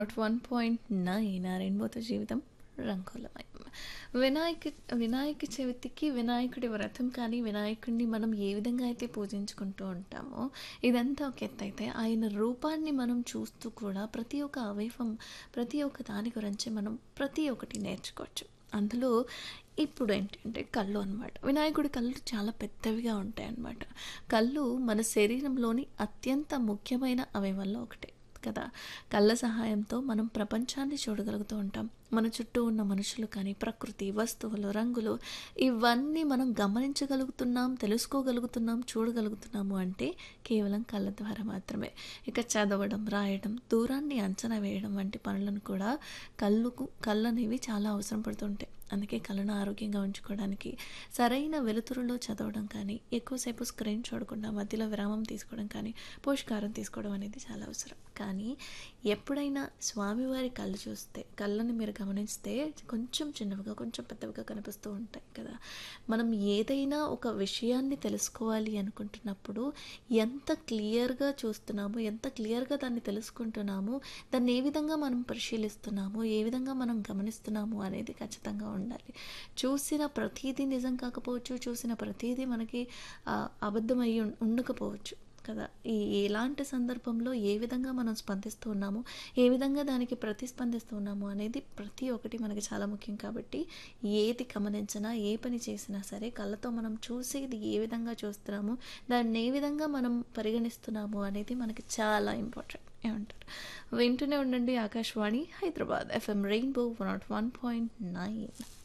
one point nine ఆ రెయిన్బోతో జీవితం రంగులమయం వినాయక వినాయక చవితికి వినాయకుడి వ్రతం కానీ వినాయకుడిని మనం ఏ విధంగా అయితే పూజించుకుంటూ ఉంటామో ఇదంతా ఒక ఎత్తు అయితే ఆయన రూపాన్ని మనం చూస్తూ కూడా ప్రతి ఒక్క అవయవం ప్రతి ఒక్క దాని గురించి మనం ప్రతి ఒక్కటి నేర్చుకోవచ్చు అందులో ఇప్పుడు ఏంటంటే కళ్ళు అనమాట వినాయకుడి కళ్ళు చాలా పెద్దవిగా ఉంటాయి అన్నమాట కళ్ళు మన శరీరంలోని అత్యంత ముఖ్యమైన అవయవాల్లో ఒకటి కదా కళ్ళ సహాయంతో మనం ప్రపంచాన్ని చూడగలుగుతూ ఉంటాం మన చుట్టూ ఉన్న మనుషులు కానీ ప్రకృతి వస్తువులు రంగులు ఇవన్నీ మనం గమనించగలుగుతున్నాం తెలుసుకోగలుగుతున్నాం చూడగలుగుతున్నాము అంటే కేవలం కళ్ళ ద్వారా మాత్రమే ఇక చదవడం రాయడం దూరాన్ని అంచనా వేయడం వంటి పనులను కూడా కళ్ళుకు కళ్ళు అనేవి చాలా అవసరం పడుతుంటాయి అందుకే కళ్ళను ఆరోగ్యంగా ఉంచుకోవడానికి సరైన వెలుతురులో చదవడం కానీ ఎక్కువసేపు స్క్రీన్ చూడకుండా మధ్యలో విరామం తీసుకోవడం కానీ పోషకారం తీసుకోవడం అనేది చాలా అవసరం కానీ ఎప్పుడైనా స్వామివారి కళ్ళు చూస్తే కళ్ళని మీరు గమనిస్తే కొంచెం చిన్నవిగా కొంచెం పెద్దవిగా కనిపిస్తూ ఉంటాయి కదా మనం ఏదైనా ఒక విషయాన్ని తెలుసుకోవాలి అనుకుంటున్నప్పుడు ఎంత క్లియర్గా చూస్తున్నాము ఎంత క్లియర్గా దాన్ని తెలుసుకుంటున్నాము దాన్ని ఏ విధంగా మనం పరిశీలిస్తున్నాము ఏ విధంగా మనం గమనిస్తున్నాము అనేది ఖచ్చితంగా ఉండాలి చూసిన ప్రతీదీ నిజం కాకపోవచ్చు చూసిన ప్రతీదీ మనకి అబద్ధమై ఉండకపోవచ్చు కదా ఈ ఎలాంటి సందర్భంలో ఏ విధంగా మనం స్పందిస్తూ ఉన్నాము ఏ విధంగా దానికి ప్రతిస్పందిస్తూ ఉన్నాము అనేది ప్రతి ఒక్కటి మనకి చాలా ముఖ్యం కాబట్టి ఏది గమనించినా ఏ పని చేసినా సరే కళ్ళతో మనం చూసేది ఏ విధంగా చూస్తున్నాము దాన్ని ఏ విధంగా మనం పరిగణిస్తున్నాము అనేది మనకి చాలా ఇంపార్టెంట్ ఏమంటారు వింటూనే ఉండండి Akashvani Hyderabad FM Rainbow one nought one point nine